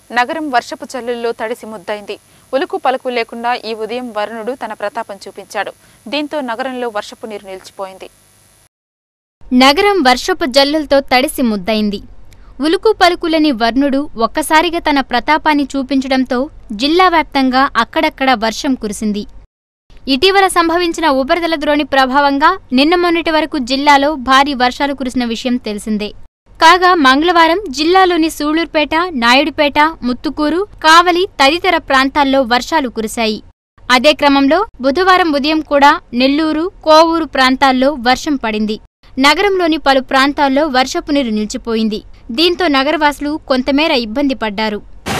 నగరం వర్షపు చల్లుల్లో తడిసి ముద్దైంది ఉలుకు పలుకు లేకుండా ఈ ఉదయం వరుణుడు తన ప్రతాపం చూపించాడు దీంతో నగరంలో వర్షపు నీరు నిలిచిపోయింది నగరం వర్షపు జల్లులతో తడిసి ముద్దయింది ఉలుకు పలుకులని వర్ణుడు ఒక్కసారిగా తన ప్రతాపాన్ని చూపించడంతో జిల్లా వ్యాప్తంగా అక్కడక్కడ వర్షం కురిసింది ఇటీవల సంభవించిన ఉపరితల ద్రోణి ప్రభావంగా నిన్న మొన్నటి వరకు జిల్లాలో భారీ వర్షాలు కురిసిన విషయం తెలిసిందే కాగా మంగళవారం జిల్లాలోని సూళ్లూరుపేట నాయుడుపేట ముత్తుకూరు కావలి తదితర ప్రాంతాల్లో వర్షాలు కురిశాయి అదే క్రమంలో బుధవారం ఉదయం కూడా నెల్లూరు కోవూరు ప్రాంతాల్లో వర్షం పడింది నగరంలోని పలు ప్రాంతాల్లో వర్షపు నీరు నిలిచిపోయింది దీంతో నగరవాసులు కొంతమేర ఇబ్బంది పడ్డారు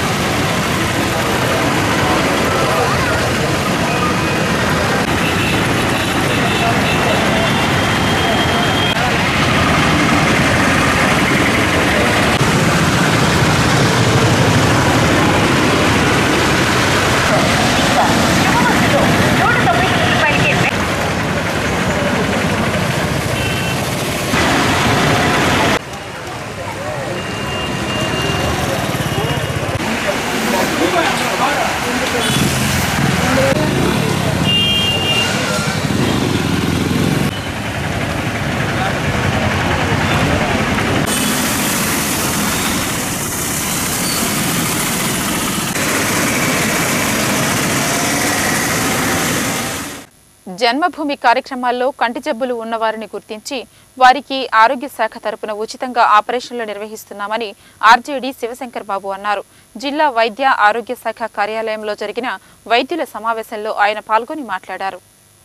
జన్మభూమి కార్యక్రమాల్లో కంటి జబ్బులు ఉన్నవారిని గుర్తించి వారికి ఆరోగ్య శాఖ తరపున ఉచితంగా ఆపరేషన్లు నిర్వహిస్తున్నామని ఆర్జేడీ శివశంకర్ బాబు అన్నారు జిల్లా వైద్య ఆరోగ్య శాఖ కార్యాలయంలో జరిగిన వైద్యుల సమావేశంలో ఆయన పాల్గొని మాట్లాడారు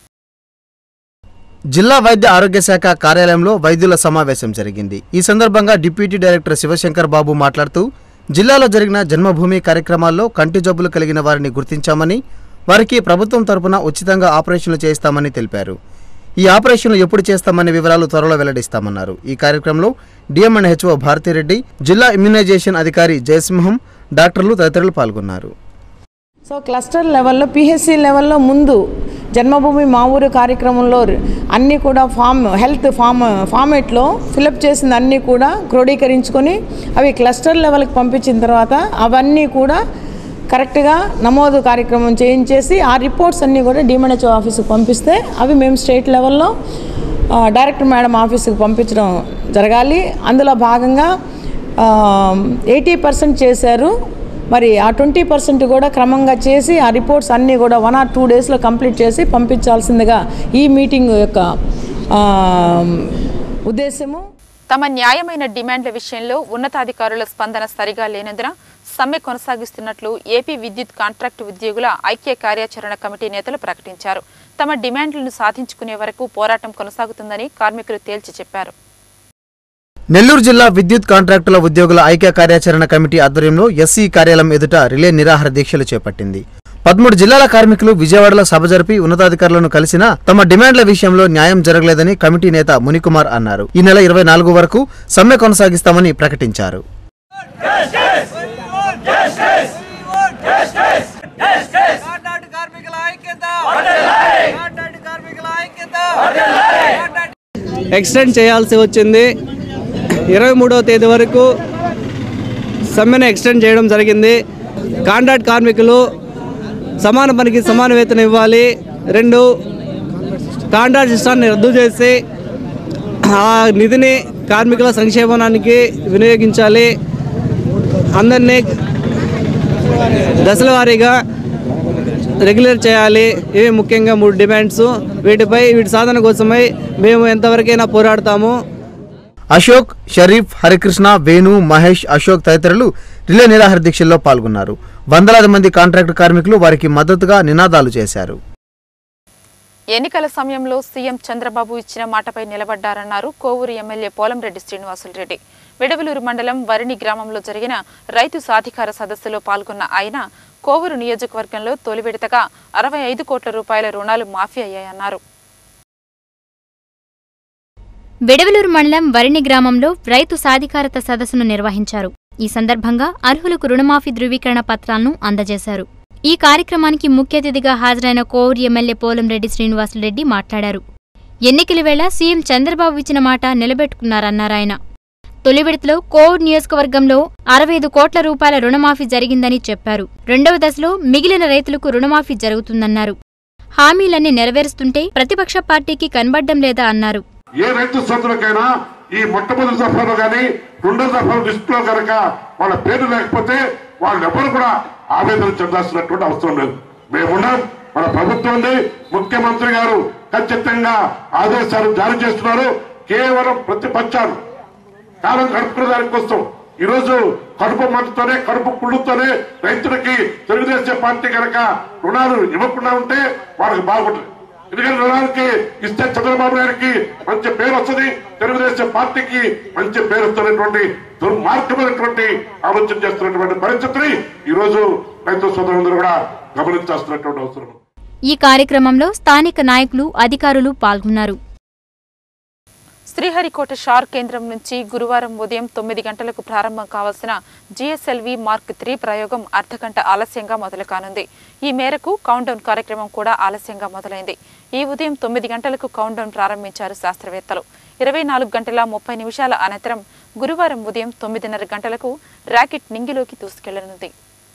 జిల్లా వైద్య ఆరోగ్య శాఖ కార్యాలయంలో వైద్యుల సమావేశం జరిగింది ఈ సందర్భంగా డిప్యూటీ డైరెక్టర్ శివశంకర్ బాబు మాట్లాడుతూ జిల్లాలో జరిగిన జన్మభూమి కార్యక్రమాల్లో కంటి జబ్బులు కలిగిన వారిని గుర్తించామని వారికి ప్రభుత్వం తరపున ఉచితంగా ఆపరేషన్లు చేయిస్తామని తెలిపారు ఈ ఆపరేషన్లు ఎప్పుడు చేస్తామనే వివరాలు త్వరలో వెల్లడిస్తామన్నారు ఈ కార్యక్రమంలో డిఎంఎన్హెచ్ఓ భారతిరెడ్డి జిల్లా ఇమ్యునైజేషన్ అధికారి జయసింహం డాక్టర్లు తదితరులు పాల్గొన్నారు సో క్లస్టర్ లెవెల్లో పిహెచ్సి లెవెల్లో ముందు జన్మభూమి మా ఊరు కార్యక్రమంలో అన్నీ కూడా ఫామ్ హెల్త్ ఫామ్ ఫార్మేట్లో ఫిలప్ చేసిన అన్నీ కూడా క్రోడీకరించుకొని అవి క్లస్టర్ లెవెల్కి పంపించిన తర్వాత అవన్నీ కూడా కరెక్ట్గా నమోదు కార్యక్రమం చేయించేసి ఆ రిపోర్ట్స్ అన్నీ కూడా డిఎంఎన్హెచ్ఓ ఆఫీస్కి పంపిస్తే అవి మేము స్టేట్ లెవెల్లో ఆ, డైరెక్టర్ మేడం ఆఫీస్కి పంపించడం జరగాలి అందులో భాగంగా ఎయిటీ పర్సెంట్ చేశారు మరి ఆ ట్వంటీ పర్సెంట్ కూడా క్రమంగా చేసి ఆ రిపోర్ట్స్ అన్నీ కూడా వన్ ఆర్ టూ డేస్లో కంప్లీట్ చేసి పంపించాల్సిందిగా ఈ మీటింగ్ యొక్క ఆ, ఉద్దేశము తమ న్యాయమైన డిమాండ్ల విషయంలో ఉన్నతాధికారుల స్పందన సరిగా లేనందున సమ్మె కొనసాగిస్తున్నట్లు ఏపీ విద్యుత్ కాంట్రాక్టు ఉద్యోగుల ఐక్య కార్యాచరణ కమిటీ నేతలు ప్రకటించారు తమ డిమాండ్లను సాధించుకునే వరకు పోరాటం కొనసాగుతుందని కార్మికులు తేల్చి చెప్పారు నెల్లూరు జిల్లా విద్యుత్ కాంట్రాక్టుల ఉద్యోగుల ఐక్య కార్యాచరణ కమిటీ ఆధ్వర్యంలో ఎస్సీ కార్యాలయం ఎదుట రిలే నిరాహార దీక్షలు చేపట్టింది పదమూడు జిల్లాల కార్మికులు విజయవాడలో సభ జరిపి ఉన్నతాధికారులను కలిసినా తమ డిమాండ్ల విషయంలో న్యాయం జరగలేదని కమిటీ నేత మునికుమార్ అన్నారు ఈ నెల ఇరవై నాలుగు వరకు సమ్మె కొనసాగిస్తామని ప్రకటించారు కాంట్రాక్ట్ కార్మికుల ఐక్యత కాంట్రాక్ట్ కార్మికుల ఐక్యత ఎక్స్టెండ్ చేయాల్సి వచ్చింది ఇరవై మూడవ తేదీ వరకు సమ్మెను ఎక్స్టెండ్ చేయడం జరిగింది కాంట్రాక్ట్ కార్మికులు సమాన పనికి సమాన వేతనం ఇవ్వాలి రెండు కాంట్రాక్ట్ సిస్టాన్ని రద్దు చేసి ఆ నిధిని కార్మికుల సంక్షేమానికి వినియోగించాలి అందరినీ దశల వారీగా రెగ్యులర్ చేయాలి ఇవి ముఖ్యంగా మూడు డిమాండ్స్ వీటిపై వీటి సాధన కోసమై మేము ఎంతవరకైనా పోరాడతాము అశోక్ షరీఫ్ హరికృష్ణ వేణు మహేష్ అశోక్ తదితరులు రిలే నిరాహార దీక్షల్లో పాల్గొన్నారు వందలాది మంది కాంట్రాక్టు కార్మికులు వారికి మద్దతుగా నినాదాలు చేశారు ఎన్నికల సమయంలో సీఎం చంద్రబాబు ఇచ్చిన మాటపై నిలబడ్డారన్నారు కోవూరు ఎమ్మెల్యే పోలంరెడ్డి శ్రీనివాసులరెడ్డి విడవలూరు మండలం వరిణి గ్రామంలో జరిగిన రైతు సాధికార సదస్సులో పాల్గొన్న ఆయన కోవూరు నియోజకవర్గంలో తొలి విడతగా అరవై ఐదు కోట్ల రూపాయల రుణాలు మాఫీ అయ్యాయన్నారు విడవలూరు మండలం వరిణి గ్రామంలో రైతు సాధికారత సదస్సును నిర్వహించారు ఈ సందర్భంగా అర్హులకు రుణమాఫీ ధృవీకరణ పత్రాలను అందజేశారు ఈ కార్యక్రమానికి ముఖ్య అతిథిగా హాజరైన కోవూరు ఎమ్మెల్యే పోలంరెడ్డి శ్రీనివాసులరెడ్డి మాట్లాడారు ఎన్నికల వేళ సీఎం చంద్రబాబు ఇచ్చిన మాట నిలబెట్టుకున్నారన్నారాయన తొలి విడతలో కోవిడ్ నియోజకవర్గంలో అరవై ఐదు కోట్ల రూపాయల రుణమాఫీ జరిగిందని చెప్పారు రెండవ దశలో మిగిలిన రైతులకు రుణమాఫీ జరుగుతుందన్నారు హామీలన్నీ నెరవేరుస్తుంటే ప్రతిపక్ష పార్టీకి కనబడ్డం లేదా అన్నారు ఏ రైతు సోదరులకైనా ఈ మొట్టమొదటి దఫాలో గాని రెండో దఫా లిస్ట్ లో కనుక వాళ్ళ పేరు లేకపోతే వాళ్ళు ఎవరు కూడా ఆవేదన చెందాల్సినటువంటి అవసరం లేదు మేమున్నాం మన ప్రభుత్వం ఉంది ముఖ్యమంత్రి గారు ఖచ్చితంగా ఆదేశాలు జారీ చేస్తున్నారు కేవలం ప్రతిపక్షాలు కాలం గడుపుకునే దానికోసం ఈ రోజు కడుపు మంటతోనే కడుపు కుళ్ళుతోనే రైతులకి తెలుగుదేశం పార్టీ కనుక రుణాలు ఇవ్వకుండా ఉంటే వాళ్ళకి బాగుంటుంది ఎందుకంటే రుణాలకి ఇస్తే చంద్రబాబు నాయుడికి మంచి పేరు వస్తుంది తెలుగుదేశం పార్టీకి మంచి పేరు వస్తున్నటువంటి దుర్మార్గమైనటువంటి ఆలోచన చేస్తున్నటువంటి పరిస్థితిని ఈ రోజు రైతు సోదరులందరూ కూడా గమనించాల్సినటువంటి అవసరం ఉంది. ఈ కార్యక్రమంలో స్థానిక నాయకులు అధికారులు పాల్గొన్నారు శ్రీహరికోట షార్ కేంద్రం నుంచి గురువారం ఉదయం తొమ్మిది గంటలకు ప్రారంభం కావాల్సిన జిఎస్ఎల్వి మార్క్ త్రీ ప్రయోగం అర్ధగంట ఆలస్యంగా మొదలు కానుంది ఈ మేరకు కౌంటౌన్ కార్యక్రమం కూడా ఆలస్యంగా మొదలైంది ఈ ఉదయం తొమ్మిది గంటలకు కౌంటౌన్ ప్రారంభించారు శాస్త్రవేత్తలు ఇరవై నాలుగు గంటల ముప్పై నిమిషాల అనంతరం గురువారం ఉదయం తొమ్మిదిన్నర గంటలకు ర్యాకెట్ నింగిలోకి దూసుకెళ్లనుంది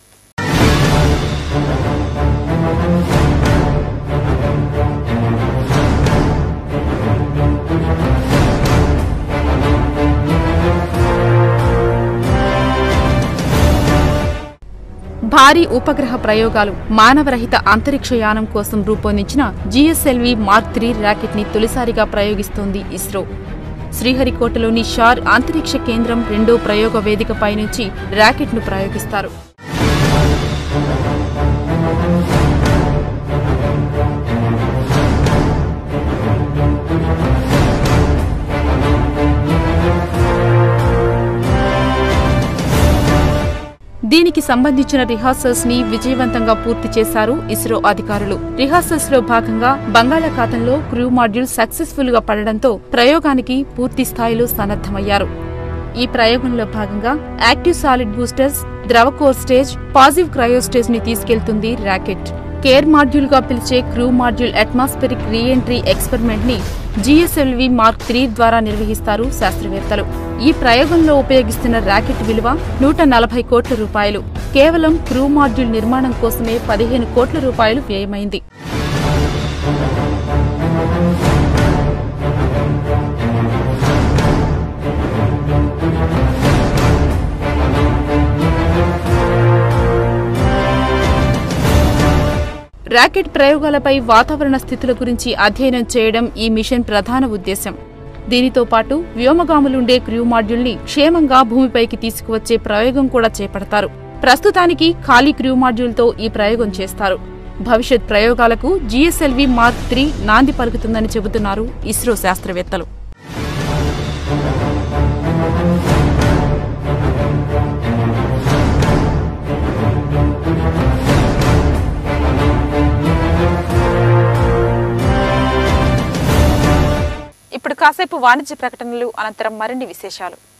భారీ ఉపగ్రహ ప్రయోగాలు మానవరహిత అంతరిక్ష యానం కోసం రూపొందించిన జిఎస్ఎల్వి మార్క్ త్రీ ర్యాకెట్ ని తొలిసారిగా ప్రయోగిస్తోంది ఇస్రో శ్రీహరికోటలోని షార్ అంతరిక్ష కేంద్రం రెండో ప్రయోగ వేదికపై నుంచి ర్యాకెట్ ను ప్రయోగిస్తారు దీనికి సంబంధించిన రిహార్సల్స్ ని విజయవంతంగా పూర్తి చేశారు ఇస్రో అధికారులు రిహార్సల్స్ లో భాగంగా బంగాళాఖాతంలో క్రూ మాడ్యూల్ సక్సెస్ఫుల్ గా పడడంతో ప్రయోగానికి పూర్తి స్థాయిలో సన్నద్దమయ్యారు ఈ ప్రయోగంలో భాగంగా యాక్టివ్ సాలిడ్ బూస్టర్స్ ద్రవ core stage positive cryo stage ని తీసుకెళ్తుంది ర్యాకెట్ కేర్ మాడ్యూల్ గా పిలిచే crew module atmospheric reentry experiment ని జిఎస్ఎల్వి మార్క్ త్రీ ద్వారా నిర్వహిస్తారు శాస్త్రవేత్తలు ఈ ప్రయోగంలో ఉపయోగిస్తున్న ర్యాకెట్ విలువ నూట నలభై కోట్ల రూపాయలు కేవలం క్రూ మాడ్యూల్ నిర్మాణం కోసమే పదిహేను కోట్ల రూపాయలు వ్యయమైంది ర్యాకెట్ ప్రయోగాలపై వాతావరణ స్థితుల గురించి అధ్యయనం చేయడం ఈ మిషన్ ప్రధాన ఉద్దేశం దీనితో పాటు వ్యోమగాములుండే క్రూ మాడ్యూల్ని క్షేమంగా భూమిపైకి తీసుకువచ్చే ప్రయోగం కూడా చేపడతారు ప్రస్తుతానికి ఖాళీ క్రూ మాడ్యూల్తో ఈ ప్రయోగం చేస్తారు భవిష్యత్ ప్రయోగాలకు జిఎస్ఎల్వి మార్క్ త్రీ నాంది పలుకుతుందని చెబుతున్నారు ఇస్రో శాస్త్రవేత్తలు ఇప్పుడు కాసేపు వాణిజ్య ప్రకటనలు అనంతరం మరిన్ని విశేషాలు